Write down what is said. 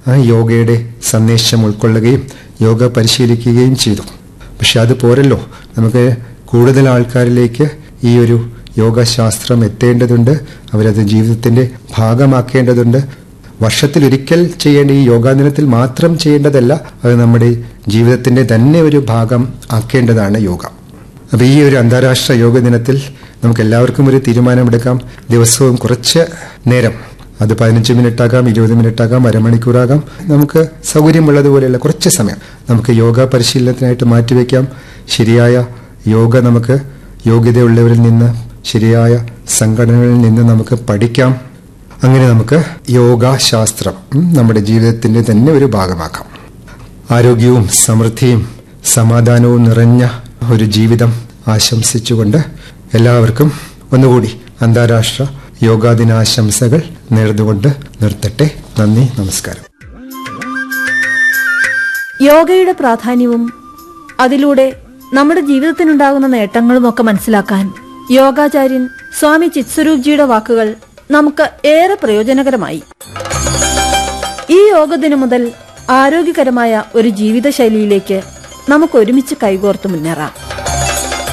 ആ യോഗയുടെ സന്ദേശം ഉൾക്കൊള്ളുകയും യോഗ പരിശീലിക്കുകയും ചെയ്തു പക്ഷെ അത് പോരല്ലോ നമുക്ക് കൂടുതൽ ആൾക്കാരിലേക്ക് ഈ ഒരു യോഗശാസ്ത്രം എത്തേണ്ടതുണ്ട് അവരത് ജീവിതത്തിന്റെ ഭാഗമാക്കേണ്ടതുണ്ട് വർഷത്തിലൊരിക്കൽ ചെയ്യേണ്ട ഈ യോഗാ ദിനത്തിൽ മാത്രം ചെയ്യേണ്ടതല്ല അത് നമ്മുടെ ജീവിതത്തിന്റെ തന്നെ ഒരു ഭാഗം ആക്കേണ്ടതാണ് യോഗ അപ്പൊ ഈ ഒരു അന്താരാഷ്ട്ര യോഗ ദിനത്തിൽ നമുക്ക് എല്ലാവർക്കും ഒരു തീരുമാനമെടുക്കാം ദിവസവും കുറച്ച് നേരം അത് പതിനഞ്ച് മിനിറ്റ് ആകാം ഇരുപത് മിനിറ്റ് ആകാം അരമണിക്കൂറാകാം നമുക്ക് സൗകര്യമുള്ളതുപോലെയുള്ള കുറച്ച് സമയം നമുക്ക് യോഗ പരിശീലനത്തിനായിട്ട് മാറ്റിവെക്കാം ശരിയായ യോഗ നമുക്ക് യോഗ്യതയുള്ളവരിൽ നിന്ന് ശരിയായ സംഘടനകളിൽ നിന്ന് നമുക്ക് പഠിക്കാം അങ്ങനെ നമുക്ക് യോഗാശാസ്ത്രം ഉം, നമ്മുടെ ജീവിതത്തിന്റെ തന്നെ ഒരു ഭാഗമാക്കാം ആരോഗ്യവും സമൃദ്ധിയും സമാധാനവും നിറഞ്ഞ ഒരു ജീവിതം ആശംസിച്ചുകൊണ്ട് എല്ലാവർക്കും ഒന്നുകൂടി അന്താരാഷ്ട്ര യോഗാ ദിനാശംസകൾ നേർന്നുകൊണ്ട് നിർത്തട്ടെ നന്ദി നമസ്കാരം യോഗയുടെ പ്രാധാന്യവും അതിലൂടെ നമ്മുടെ ജീവിതത്തിനുണ്ടാകുന്ന നേട്ടങ്ങളും ഒക്കെ മനസ്സിലാക്കാൻ യോഗാചാര്യൻ സ്വാമി ചിത്സ്വരൂപ്ജിയുടെ വാക്കുകൾ നമുക്ക് ഏറെ പ്രയോജനകരമായി ഈ യോഗദിനം മുതൽ ആരോഗ്യകരമായ ഒരു ജീവിതശൈലിയിലേക്ക് നമുക്ക് ഒരുമിച്ച് കൈകോർത്ത് മുന്നേറാം